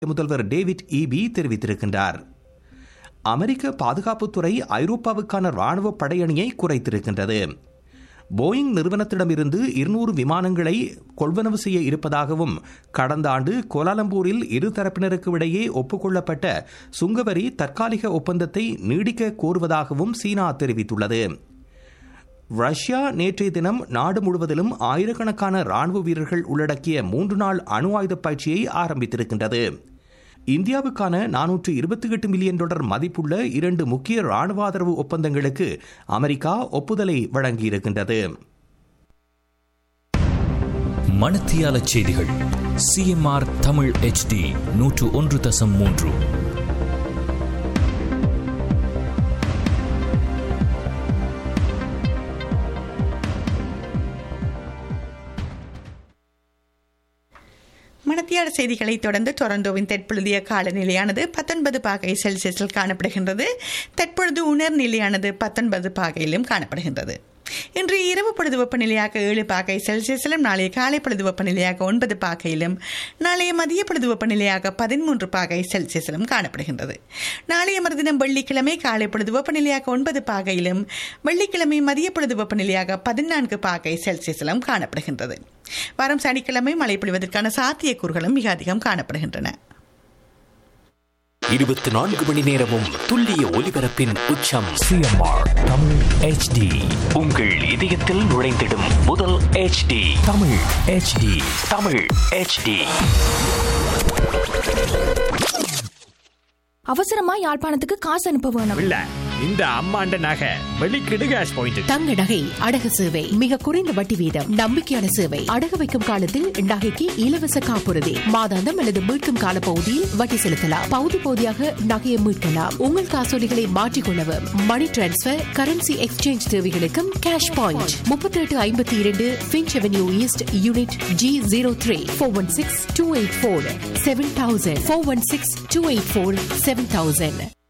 முதல்வர் David EB தெரிவித்திருக்கின்றார் அமெரிக்க பாதுகாப்புத்துறை ஐரோப்பாவுக்கான ராணுவ படையணியை குறைத்திருக்கின்றது போயிங் நிறுவனத்திடமிருந்து இருநூறு விமானங்களை கொள்வனவு செய்ய இருப்பதாகவும் கடந்த ஆண்டு கோலாலம்பூரில் இருதரப்பினருக்கு இடையே ஒப்புக்கொள்ளப்பட்ட சுங்கவரி தற்காலிக ஒப்பந்தத்தை நீடிக்க கோருவதாகவும் சீனா தெரிவித்துள்ளது ரஷ்யா நேற்றைய தினம் நாடு முழுவதிலும் ஆயிரக்கணக்கான ராணுவ வீரர்கள் உள்ளடக்கிய மூன்று நாள் அணு ஆயுத பயிற்சியை ஆரம்பித்திருக்கின்றது இந்தியாவுக்கான நானூற்று இருபத்தி எட்டு மில்லியன் டாலர் மதிப்புள்ள இரண்டு முக்கிய ராணுவ ஆதரவு ஒப்பந்தங்களுக்கு அமெரிக்கா ஒப்புதலை வழங்கியிருக்கின்றது மணத்தியால செய்திகள் சிஎம்ஆர் தமிழ் ஹெச்டி நூற்று ஒன்று தசம் மூன்று மணத்தியாட செய்திகளை தொடர்ந்து டொரண்டோவின் தற்பொழுதைய காலநிலையானது பத்தொன்பது பாகை செல்சியஸில் காணப்படுகின்றது தற்பொழுது உணர் நிலையானது பத்தொன்பது பாகையிலும் காணப்படுகின்றது இன்று இரவு பொழுது வெப்பநிலையாக ஏழு பாகை செல்சியஸிலும் நாளைய காலை பொழுது வெப்பநிலையாக ஒன்பது பாகையிலும் நாளைய மதிய பொழுது வெப்பநிலையாக பதிமூன்று பாகை செல்சியஸிலும் காணப்படுகின்றது நாளைய மறுதினம் வெள்ளிக்கிழமை காலை பொழுது வெப்பநிலையாக ஒன்பது பாகையிலும் வெள்ளிக்கிழமை மதிய பொழுது வெப்பநிலையாக பதினான்கு பாகை செல்சியஸிலும் காணப்படுகின்றது வரும் சனிக்கிழமை மழை பொழிவதற்கான சாத்தியக்கூறுகளும் மிக அதிகம் காணப்படுகின்றன இருபத்தி நான்கு மணி நேரமும் துல்லிய ஒலிபரப்பின் உச்சம் சிஎம்ஆர் தமிழ் ஹெச்டி உங்கள் இதயத்தில் நுழைந்திடும் முதல் HD Tamil HD Tamil HD அவசரமா யாழ்ப்பாணத்துக்கு காசு அனுப்ப வேணும் இல்ல இந்த அம்மாண்ட நகை வெளிக்கிடு கேஷ் பாயிண்ட் தங்க நகை அடகு சேவை மிக குறைந்த வட்டி வீதம் நம்பிக்கையான சேவை அடகு வைக்கும் காலத்தில் நகைக்கு இலவச காப்புறுதி மாதாந்தம் அல்லது மீட்கும் கால பகுதியில் வட்டி செலுத்தலாம் பகுதி பகுதியாக நகையை மீட்கலாம் உங்கள் காசோலிகளை மாற்றிக்கொள்ளவும் மணி டிரான்ஸ்பர் கரன்சி எக்ஸ்சேஞ்ச் தேவைகளுக்கும் கேஷ் பாயிண்ட் முப்பத்தி எட்டு ஐம்பத்தி இரண்டு Finch avenue east unit G zero three four one six two eight four seven thousand four one six two eight four seven thousand